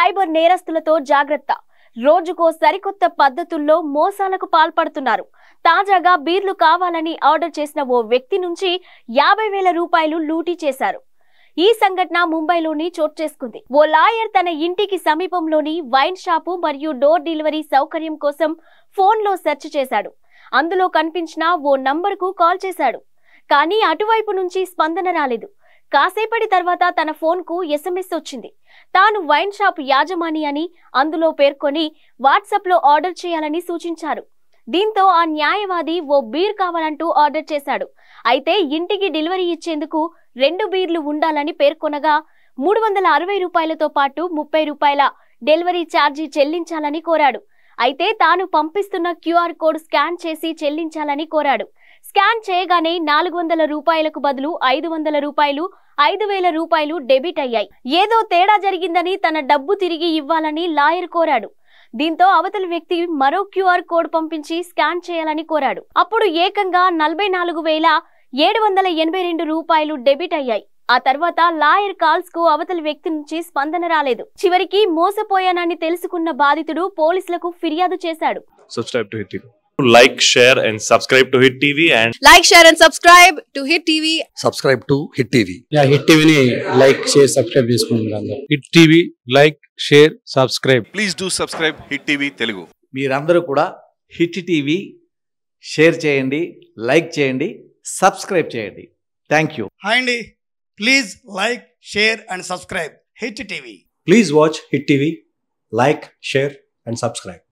Cyber నేరస్తులతో జాగ్రత్త రోజుకో సరికొత్త పద్ధతుల్లో మోసాలకు పాల్పడుతున్నారు తాజాగా బీర్లు కావాలని ఆర్డర్ చేసిన ఓ వ్యక్తి నుంచి యాభై వేల రూపాయలు లూటీ చేశారు ఈ సంఘటన ముంబైలోని చోటు చేసుకుంది ఓ లాయర్ తన ఇంటికి సమీపంలోని వైన్ షాపు మరియు డోర్ డెలివరీ సౌకర్యం కోసం ఫోన్లో సెర్చ్ చేశాడు అందులో కనిపించిన ఓ నంబర్కు కాల్ చేశాడు కానీ అటువైపు నుంచి స్పందన రాలేదు కాసేపటి తర్వాత తన ఫోన్కు ఎస్ఎంఎస్ వచ్చింది తాను వైన్ షాప్ యాజమాని అని అందులో పేర్కొని వాట్సాప్లో ఆర్డర్ చేయాలని సూచించారు దీంతో ఆ న్యాయవాది ఓ బీర్ కావాలంటూ ఆర్డర్ చేశాడు అయితే ఇంటికి డెలివరీ ఇచ్చేందుకు రెండు బీర్లు ఉండాలని పేర్కొనగా మూడు వందల అరవై రూపాయలతో పాటు ముప్పై రూపాయల డెలివరీ ఛార్జీ చెల్లించాలని కోరాడు అయితే తాను పంపిస్తున్న క్యూఆర్ కోడ్ స్కాన్ చేసి చెల్లించాలని కోరాడు స్కాన్ చేయగానే నాలుగు వందల రూపాయలకు బదులు ఐదు వందల రూపాయలు ఐదు వేల రూపాయలు డెబిట్ అయ్యాయి ఏదో తేడా జరిగిందని తన డబ్బు తిరిగి ఇవ్వాలని లాయర్ కోరాడు దీంతో అవతల వ్యక్తి మరో క్యూఆర్ కోడ్ పంపించి స్కాన్ చేయాలని కోరాడు అప్పుడు ఏకంగా నలభై నాలుగు వేల ఏడు వందల ఎనభై రెండు రూపాయలు డెబిట్ అయ్యాయి ఆ తర్వాత లాయర్ కాల్స్ కు అవతల వ్యక్తి నుంచి స్పందన రాలేదు చివరికి మోసపోయానని తెలుసుకున్న బాధితుడు పోలీసులకు ఫిర్యాదు చేశాడు subscribe to Hit TV. Like, share, and subscribe to Hit TV and Like, share, and subscribe to Hit TV. Subscribe to Hit TV యా హిట్ టీవీని లైక్ షేర్ సబ్స్క్రైబ్ చేసుకోండి అందరూ Hit TV like share subscribe please do subscribe Hit TV Telugu మీరందరూ కూడా Hit TV share చేయండి like చేయండి subscribe చేయండి thank you hi అండి please like share and subscribe Hit TV please watch Hit TV like share and subscribe